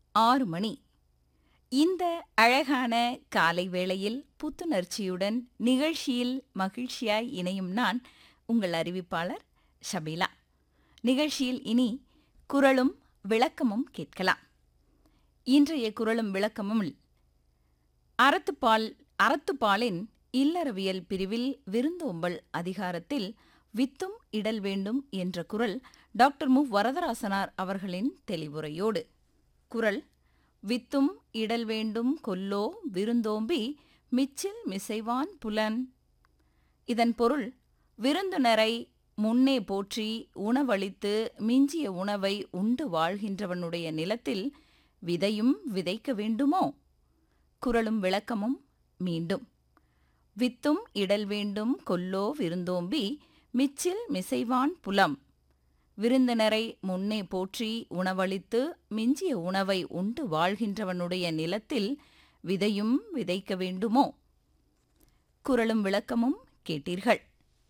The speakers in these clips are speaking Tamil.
ஆறு மணி இந்த அழகான காலை வேளையில் புத்துணர்ச்சியுடன் நிகழ்ச்சியில் மகிழ்ச்சியாய் இணையும் நான் உங்கள் அறிவிப்பாளர் ஷபீலா நிகழ்ச்சியில் இனி குரலும் விளக்கமும் கேட்கலாம் இன்றைய குரலும் விளக்கமும் அறத்துப்பால் அறத்துப்பாலின் இல்லறவியல் பிரிவில் விருந்தோம்பல் அதிகாரத்தில் வித்தும் இடல் வேண்டும் என்ற குரல் டாக்டர் மு வரதராசனார் அவர்களின் தெளிவுரையோடு குரல் வித்தும் இடல் வேண்டும் கொல்லோ விருந்தோம்பி மிச்சில் மிசைவான் புலன் இதன் பொருள் விருந்தினரை முன்னே போற்றி உணவளித்து மிஞ்சிய உணவை உண்டு வாழ்கின்றவனுடைய நிலத்தில் விதையும் விதைக்க வேண்டுமோ குரலும் விளக்கமும் மீண்டும் வித்தும் இடல் வேண்டும் கொல்லோ விருந்தோம்பி மிச்சில் மிசைவான் புலம் விருந்தினரை முன்னே போற்றி உணவளித்து மிஞ்சிய உணவை உண்டு வாழ்கின்றவனுடைய நிலத்தில் விதையும் விதைக்க வேண்டுமோ குரலும் விளக்கமும் கேட்டீர்கள்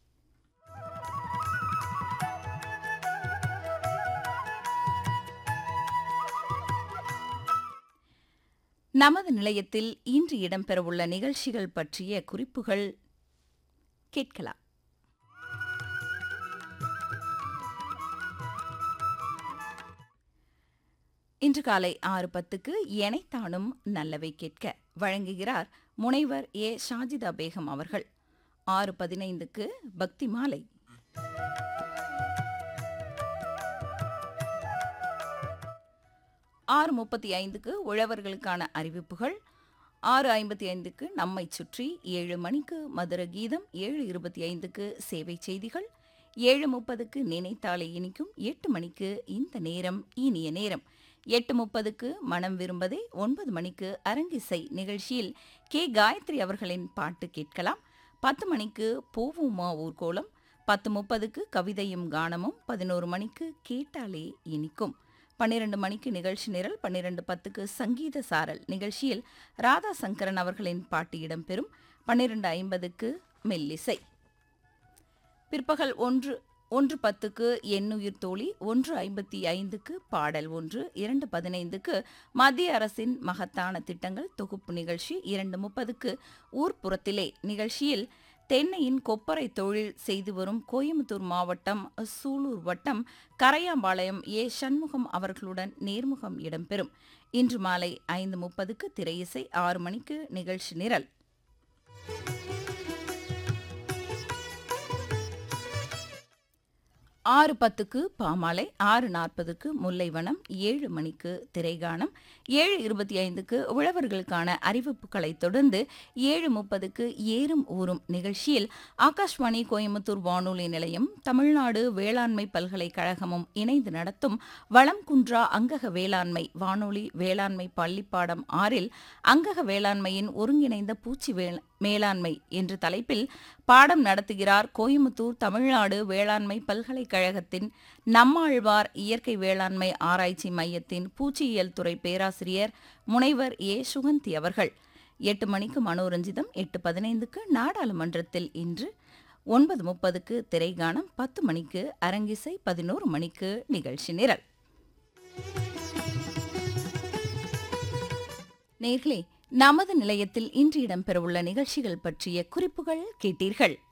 நமது நிலையத்தில் இன்று இடம்பெறவுள்ள நிகழ்ச்சிகள் பற்றிய குறிப்புகள் கேட்கலாம் இன்று காலை ஆறு பத்துக்கு எனைத்தானும் நல்லவை கேட்க வழங்குகிறார் முனைவர் ஏ ஷாஜிதா பேகம் அவர்கள் ஆறு பதினைந்துக்கு பக்தி மாலை ஆறு முப்பத்தி ஐந்துக்கு உழவர்களுக்கான அறிவிப்புகள் ஆறு ஐம்பத்தி ஐந்துக்கு நம்மை சுற்றி ஏழு மணிக்கு மதுர கீதம் ஏழு இருபத்தி ஐந்துக்கு சேவை செய்திகள் ஏழு முப்பதுக்கு நினைத்தாலே இனிக்கும் எட்டு மணிக்கு இந்த நேரம் இனிய நேரம் எட்டு முப்பதுக்கு மனம் விரும்பதே ஒன்பது மணிக்கு அரங்கிசை நிகழ்ச்சியில் கே காயத்ரி அவர்களின் பாட்டு கேட்கலாம் பத்து மணிக்கு பூவுமா ஊர்கோலம் பத்து முப்பதுக்கு கவிதையும் கானமும் பதினோரு மணிக்கு கேட்டாலே இனிக்கும் பன்னிரண்டு மணிக்கு நிகழ்ச்சி நிரல் பன்னிரண்டு பத்துக்கு சங்கீத சாரல் நிகழ்ச்சியில் ராதா சங்கரன் அவர்களின் பாட்டு இடம்பெறும் பன்னிரண்டு ஐம்பதுக்கு மெல்லிசை பிற்பகல் ஒன்று ஒன்று பத்துக்கு எண்ணுயிர் தோழி ஒன்று ஐம்பத்தி ஐந்துக்கு பாடல் ஒன்று இரண்டு பதினைந்துக்கு மத்திய அரசின் மகத்தான திட்டங்கள் தொகுப்பு நிகழ்ச்சி இரண்டு முப்பதுக்கு ஊர்ப்புறத்திலே நிகழ்ச்சியில் தென்னையின் கொப்பரை தொழில் செய்து வரும் கோயம்புத்தூர் மாவட்டம் சூலூர் வட்டம் கரையாம்பாளையம் ஏ சண்முகம் அவர்களுடன் நேர்முகம் இடம்பெறும் இன்று மாலை ஐந்து முப்பதுக்கு திரையிசை ஆறு மணிக்கு நிகழ்ச்சி நிரல் ஆறு பத்துக்கு பாமாலை ஆறு நாற்பதுக்கு முல்லைவனம் ஏழு மணிக்கு திரைகானம் ஏழு இருபத்தி ஐந்துக்கு உழவர்களுக்கான அறிவிப்புகளை தொடர்ந்து ஏழு முப்பதுக்கு ஏறும் ஊறும் நிகழ்ச்சியில் ஆகாஷ்வாணி கோயம்புத்தூர் வானொலி நிலையம் தமிழ்நாடு வேளாண்மை பல்கலைக்கழகமும் இணைந்து நடத்தும் வளம் குன்றா அங்கக வேளாண்மை வானொலி வேளாண்மை பள்ளிப்பாடம் ஆறில் அங்கக வேளாண்மையின் ஒருங்கிணைந்த பூச்சி மேலாண்மை என்ற தலைப்பில் பாடம் நடத்துகிறார் கோயம்புத்தூர் தமிழ்நாடு வேளாண்மை பல்கலைக்கழகத்தின் நம்மாழ்வார் இயற்கை வேளாண்மை ஆராய்ச்சி மையத்தின் பூச்சியியல் துறை பேராசிரியர் முனைவர் ஏ சுகந்தி அவர்கள் எட்டு மணிக்கு மனோரஞ்சிதம் எட்டு பதினைந்துக்கு நாடாளுமன்றத்தில் இன்று ஒன்பது முப்பதுக்கு திரைகானம் பத்து மணிக்கு அரங்கிசை பதினோரு மணிக்கு நிகழ்ச்சி நிரல் நேர்களே நமது நிலையத்தில் இன்று இடம்பெறவுள்ள நிகழ்ச்சிகள் பற்றிய குறிப்புகள் கேட்டீர்கள்